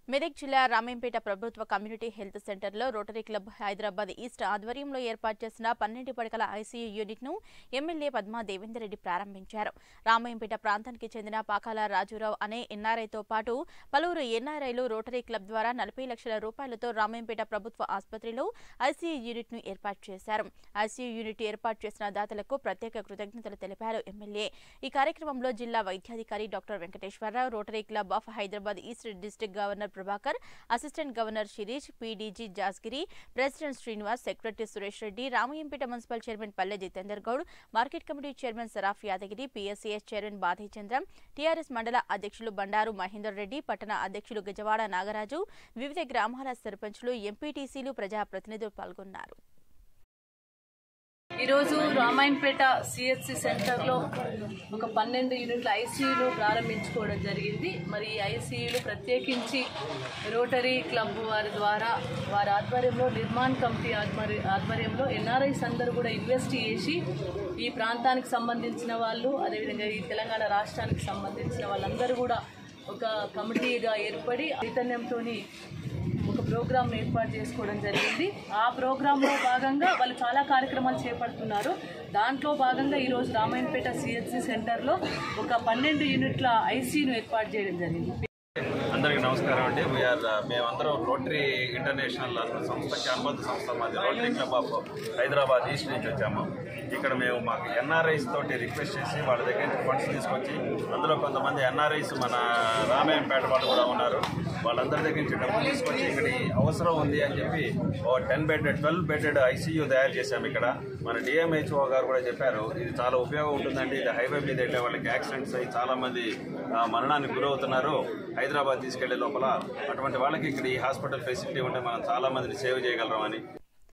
మెదక్ జిల్లా రామేంపేట ప్రభుత్వ community health సెంటర్లో రోటరీ క్లబ్ హైదరాబాద్ ఈస్ట్ ఆధ్వర్యంలో ఏర్పాటు చేసిన పన్నెండు పడకల ఐసీయూ యూనిట్ ను ఎమ్మెల్యే పద్మా దేవేందర్ రెడ్డి ప్రారంభించారు రామేంపేట ప్రాంతానికి చెందిన పాకాల రాజురావు అనే ఎన్ఆర్ఐతో పాటు పలువురు ఎన్ఆర్ఐలు రోటరీ క్లబ్ ద్వారా నలభై లక్షల రూపాయలతో రామేంపేట ప్రభుత్వ ఆసుపత్రిలో ఐసీయూ యూనిట్ ను ఏర్పాటు చేశారు ఐసీయూ యూనిట్ ఏర్పాటు చేసిన దాతలకు ప్రత్యేక కృతజ్ఞతలు తెలిపారు ఎమ్మెల్యే ఈ కార్యక్రమంలో జిల్లా వైద్యాధికారి doctor Venkateswararao Rotary club of Hyderabad east district governor Prabhakar assistant governor Shirish PDG Jasgiri president Srinivas secretary Suresh Reddy Ramayampet municipal chairman Palle Jitender Goud market committee chairman Saraf Yadagiri PSCS chairman Badichandram TRS మండల అధ్యక్షులు బండారు మహేందర్ రెడ్డి పట్టణ అధ్యక్షులు గజవాడ నాగరాజు వివిధ గ్రామాల సర్పంచులు ఎంపీటీసీలు ప్రజాప్రతినిధులు పాల్గొన్నారు ఈరోజు రామాయణపేట సిహెచ్సి సెంటర్లో ఒక పన్నెండు యూనిట్ల ఐసీయూలు ప్రారంభించుకోవడం జరిగింది మరి ఈ ఐసీయూలు ప్రత్యేకించి రోటరీ క్లబ్ వారి ద్వారా వారి ఆధ్వర్యంలో నిర్మాణ్ కమిటీ ఆధ్వర్య ఆధ్వర్యంలో ఎన్ఆర్ఐస్ అందరూ కూడా ఇన్వెస్ట్ చేసి ఈ ప్రాంతానికి సంబంధించిన వాళ్ళు అదేవిధంగా ఈ తెలంగాణ రాష్ట్రానికి సంబంధించిన వాళ్ళందరూ కూడా ఒక కమిటీగా ఏర్పడి చైతన్యంతోని ఒక ప్రోగ్రామ్ ఏర్పాటు చేసుకోవడం జరిగింది ఆ ప్రోగ్రాంలో భాగంగా వాళ్ళు చాలా కార్యక్రమాలు చేపడుతున్నారు దాంట్లో భాగంగా ఈరోజు రామాయణపేట సిహెచ్సి సెంటర్లో ఒక పన్నెండు యూనిట్ల ఐసీను ఏర్పాటు చేయడం జరిగింది అందరికీ నమస్కారం అండి వీఆర్ మేమందరం రోటరీ ఇంటర్నేషనల్ సంస్థకి అనుబంధ సంస్థ మాది Rotary club of Hyderabad east నుంచి వచ్చాము ఇక్కడ మేము మాకు ఎన్ఆర్ఐస్ తోటి రిక్వెస్ట్ చేసి వాళ్ళ దగ్గర నుంచి ఫండ్స్ తీసుకొచ్చి అందులో కొంతమంది ఎన్ఆర్ఐస్ మన రామాయంపేట వాళ్ళు కూడా ఉన్నారు వాళ్ళందరి దగ్గర నుంచి డబ్బులు తీసుకొచ్చి ఇక్కడ ఈ అవసరం ఉంది అని చెప్పి ఓ ten bedded twelve bedded ICU తయారు చేశాము ఇక్కడ మన డిఎంహెచ్ఓ గారు కూడా చెప్పారు ఇది చాలా ఉపయోగం ఉంటుందండి ఇది హైవే మీద వెళ్ళే వాళ్ళకి యాక్సిడెంట్స్ అయ్యి చాలా మంది ఆ, మరణానికి గురవుతున్నారు హైదరాబాద్ తీసుకెళ్లే లోపల అటువంటి వాళ్ళకి ఇక్కడ ఈ హాస్పిటల్ ఫెసిలిటీ ఉంటే మనం చాలా మందిని సేవ్ చేయగలమని